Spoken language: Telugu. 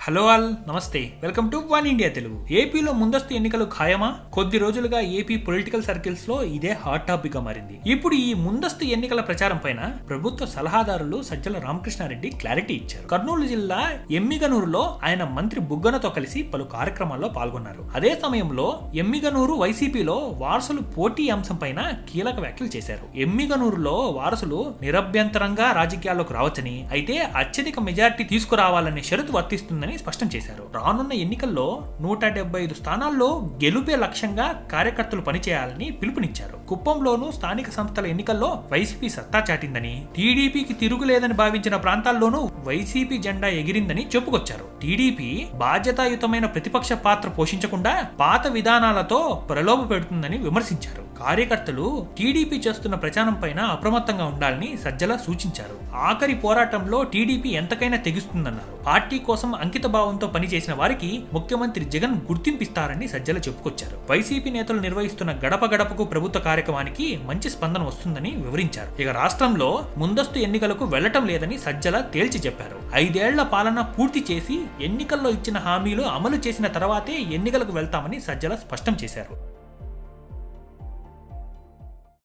హలో ఆల్ నమస్తే welcome to one India Telugu ఏపీలో ముందస్తు ఎన్నికలు ఖాయమా కొద్ది రోజులుగా ఏపీ పొలిటికల్ సర్కిల్స్ లో ఇదే హాట్ టాపిక్ గా మారింది ఇప్పుడు ఈ ముందస్తు ఎన్నికల ప్రచారం పైన ప్రభుత్వ సలహాదారులు సజ్జల రామకృష్ణారెడ్డి క్లారిటీ ఇచ్చారు కర్నూలు జిల్లా ఎమ్మిగనూరులో ఆయన మంత్రి బుగ్గనతో కలిసి పలు కార్యక్రమాల్లో పాల్గొన్నారు అదే సమయంలో ఎమ్మిగనూరు వైసీపీలో వారసులు పోటీ అంశం పైన కీలక వ్యాఖ్యలు చేశారు ఎమ్మిగనూరులో వారసులు నిరభ్యంతరంగా రాజకీయాల్లోకి రావచ్చని అయితే అత్యధిక మెజార్టీ తీసుకురావాలనే షరతు వర్తిస్తుందని స్పష్టం చేశారు రానున్న ఎన్నికల్లో నూట డెబ్బై ఐదు స్థానాల్లో గెలుపే లక్ష్యంగా కార్యకర్తలు పనిచేయాలని పిలుపునిచ్చారు కుప్పంలోనూ స్థానిక సంస్థల ఎన్నికల్లో వైసీపీ సత్తా చాటిందని టీడీపీకి తిరుగులేదని భావించిన ప్రాంతాల్లోనూ వైసీపీ జెండా ఎగిరిందని చెప్పుకొచ్చారు టీడీపీ బాధ్యతాయుతమైన ప్రతిపక్ష పాత్ర పోషించకుండా పాత విధానాలతో ప్రలోభ పెడుతుందని విమర్శించారు కార్యకర్తలు టీడీపీ చేస్తున్న ప్రచారం పైన అప్రమత్తంగా ఉండాలని సజ్జల సూచించారు ఆఖరి పోరాటంలో టీడీపీ ఎంతకైనా తెగిస్తుందన్నారు పార్టీ కోసం అంకిత భావంతో పనిచేసిన వారికి ముఖ్యమంత్రి జగన్ గుర్తింపిస్తారని సజ్జల చెప్పుకొచ్చారు వైసీపీ నేతలు నిర్వహిస్తున్న గడప గడపకు ప్రభుత్వ కార్యక్రమానికి మంచి స్పందన వస్తుందని వివరించారు ఇక రాష్ట్రంలో ముందస్తు ఎన్నికలకు వెళ్లటం లేదని సజ్జల తేల్చి చెప్పారు ఐదేళ్ల పాలన పూర్తి చేసి ఎన్నికల్లో ఇచ్చిన హామీలు అమలు చేసిన తర్వాతే ఎన్నికలకు వెళ్తామని సజ్జల స్పష్టం చేశారు